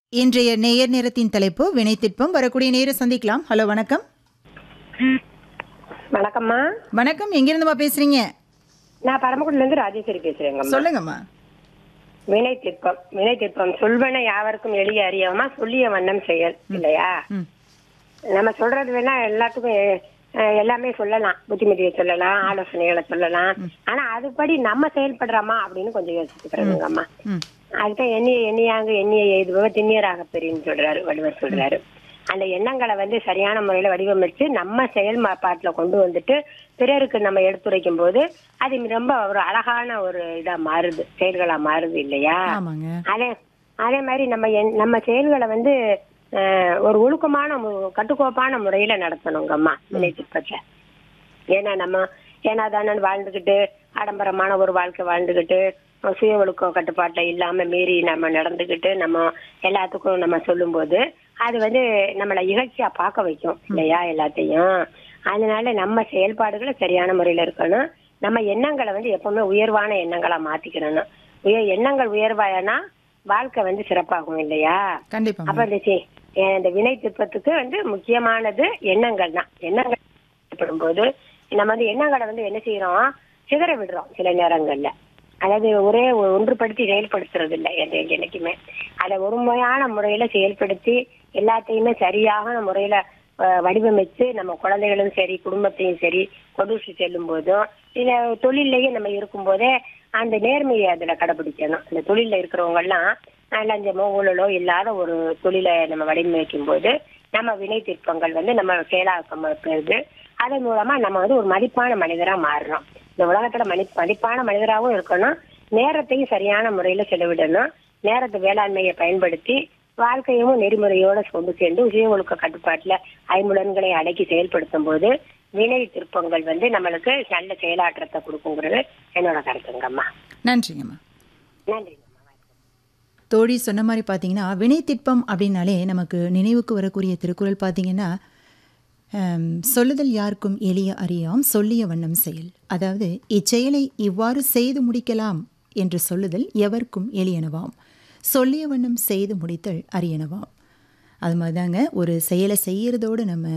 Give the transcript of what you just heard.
இன்றைய நேயர் நேரத்தின் தலைப்பு வினைத்திட்பம் வரக்கூடிய நேர சந்திக்கலாம் ஹலோ வணக்கம் வணக்கம்மா வணக்கம் எங்கிருந்துமா பேசுறீங்க நான் பரமக்குடில இருந்து ராஜேஸ்வரி பேசுறேங்கம்மா சொல்லுங்கம்மா வினை திட்பம் வினை திட்பம் சொல்வன யாவருக்கும் எளிய அறியவமா சொல்லிய வண்ணம் செயல் இல்லையா ம் நம்ம சொல்றது வேணா எல்லாத்துக்கும் அஹ், எல்லாமே சொல்லலாம் புத்திமதியை சொல்லலாம் ஆலோசனைகளை சொல்லலாம் ஆனா அதுபடி நம்ம செயல்படுறோமா அப்படின்னு கொஞ்சம் யோசிச்சுக்கிறோங்கம்மா ம் அதுதான் எண்ணிய எண்ணியாங்க எண்ணிய எய்துபவ திண்ணியராக பெரியன்னு சொல்றாரு வள்ளுவர் சொல்றாரு அந்த எண்ணங்களை வந்து சரியான முறையில வடிவமைச்சு நம்ம செயல்பாட்டுல கொண்டு வந்துட்டு பிறருக்கு நம்ம எடுத்துரைக்கும் போது அது ரொம்ப ஒரு அழகான ஒரு இதா மாறுது செயல்களா மாறுது இல்லையா ஆமாங்க அதே அதே மாதிரி நம்ம எண்- நம்ம செயல்களை வந்து அஹ், ஒரு ஒழுக்கமான மு- கட்டுக்கோப்பான முறையில நடத்தணுங்கம்மா வினை திட்டத்தை ஏன்னா நம்ம ஏன்னா தானே வாழ்ந்துகிட்டு ஆடம்பரமான ஒரு வாழ்க்கை வாழ்ந்துகிட்டு சுய ஒழுக்கம் கட்டுப்பாட்டுல இல்லாம மீறி நம்ம நடந்துகிட்டு நம்ம எல்லாத்துக்கும் நம்ம சொல்லும்போது அது வந்து நம்மள இகழ்ச்சியா பார்க்க வைக்கும் இல்லையா எல்லாத்தையும் அதனால நம்ம செயல்பாடுகளை சரியான முறையில இருக்கணும் நம்ம எண்ணங்களை வந்து எப்பவுமே உயர்வான எண்ணங்களா மாத்திக்கிறணும் உயர் எண்ணங்கள் உயர்வாயனா வாழ்க்கை வந்து சிறப்பாகும் இல்லையா கண்டிப்பா அப்ப இந்த சி- அஹ் இந்த வினை திட்பத்துக்கு வந்து முக்கியமானது எண்ணங்கள் தான் எண்ணங்கள் ஏற்படும் போது நம்ம வந்து எண்ணங்களை வந்து என்ன செய்யறோம் சிதற விடுறோம் சில நேரங்கள்ல அதாவது ஒரே ஒ- ஒன்றுபடுத்தி செயல்படுத்துறது இல்லை எந்த என்னைக்குமே அதை ஒருமையான முறையில செயல்படுத்தி எல்லாத்தையுமே சரியான முறையில அஹ், வடிவமைச்சு நம்ம குழந்தைகளும் சரி குடும்பத்தையும் சரி கொண்டு செல்லும் போதும் இல்ல தொழிலையும் நம்ம இருக்கும்போதே அந்த நேர்மையை அதுல கடைபிடிக்கணும் அந்த தொழில்ல இருக்கிறவங்க எல்லாம் அஹ், லஞ்சமோ ஊழலோ இல்லாத ஒரு தொழிலை நம்ம வடிவமைக்கும் போது நம்ம வினை திட்பங்கள் வந்து நம்ம செயலாக்கம் பெறுது அதன் மூலமா நம்ம வந்து ஒரு மதிப்பான மனிதரா மாறுறோம் இந்த உலகத்துல மதி மதிப்பான மனிதராகவும் இருக்கணும் நேரத்தையும் சரியான முறையில செலவிடணும் நேரத்தை வேளாண்மையை பயன்படுத்தி வாழ்க்கையும் நெறிமுறையோட கொண்டு சேர்ந்து சுய ஒழுக்க கட்டுப்பாட்டுல ஐம்புலன்களை அடக்கி செயல்படுத்தும் போது வினை திருப்பங்கள் வந்து நம்மளுக்கு நல்ல செயலாற்றத்தை கொடுக்குங்கிறது என்னோட கருத்துங்கம்மா நன்றிங்கம்மா நன்றி தோழி சொன்ன மாதிரி பார்த்தீங்கன்னா வினைத்திட்பம் அப்படின்னாலே நமக்கு நினைவுக்கு வரக்கூடிய திருக்குறள் பார்த்தீங்கன்னா ஹம், சொல்லுதல் யாருக்கும் எளிய அறியாம் சொல்லிய வண்ணம் செயல் அதாவது இச்செயலை இவ்வாறு செய்து முடிக்கலாம் என்று சொல்லுதல் எவர்க்கும் எளியனவாம் சொல்லிய வண்ணம் செய்து முடித்தல் அரியனவாம் அது மாதிரிதாங்க ஒரு செயலை செய்யறதோடு நம்ம